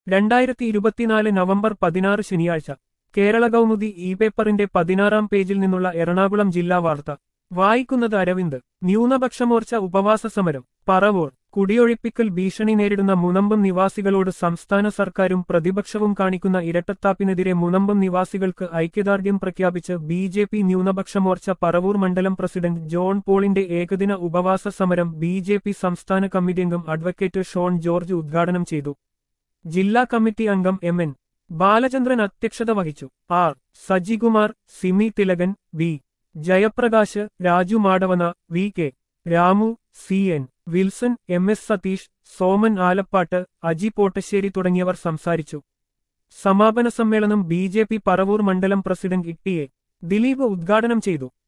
രണ്ടായിരത്തി ഇരുപത്തിനാല് നവംബർ പതിനാറ് ശനിയാഴ്ച കേരള കൗമുദി ഇ പേപ്പറിന്റെ പതിനാറാം പേജിൽ നിന്നുള്ള എറണാകുളം ജില്ലാ വാർത്ത വായിക്കുന്നത് അരവിന്ദ് ന്യൂനപക്ഷമോർച്ച ഉപവാസ സമരം പറവൂർ കുടിയൊഴിപ്പിക്കൽ ഭീഷണി നേരിടുന്ന മുനമ്പം നിവാസികളോട് സംസ്ഥാന സർക്കാരും പ്രതിപക്ഷവും കാണിക്കുന്ന ഇരട്ടത്താപ്പിനെതിരെ മുനമ്പം നിവാസികൾക്ക് ഐക്യദാർഢ്യം പ്രഖ്യാപിച്ച് ബി ജെ പി ന്യൂനപക്ഷമോർച്ച പറവൂർ മണ്ഡലം പ്രസിഡന്റ് ജോൺ പോളിന്റെ ഏകദിന ഉപവാസ സമരം ബി ജെ പി സംസ്ഥാന കമ്മിറ്റി അംഗം അഡ്വക്കേറ്റ് ഷോൺ ജോർജ് ഉദ്ഘാടനം ചെയ്തു ജില്ലാ കമ്മിറ്റി അംഗം എം എൻ ബാലചന്ദ്രൻ അധ്യക്ഷത വഹിച്ചു R Sajikumar Simi Thilakan V Jayaprakash Raju Madavana V K Ramu C N Wilson M S Satheesh Soman Alappatt Aji Pottassery തുടങ്ങിയവർ സംസാരിച്ചു സമാപന സമ്മേളനം ബി ജെ പി പറവൂർ മണ്ഡലം president E T A Dileep ഉദ്ഘാടനം ചെയ്തു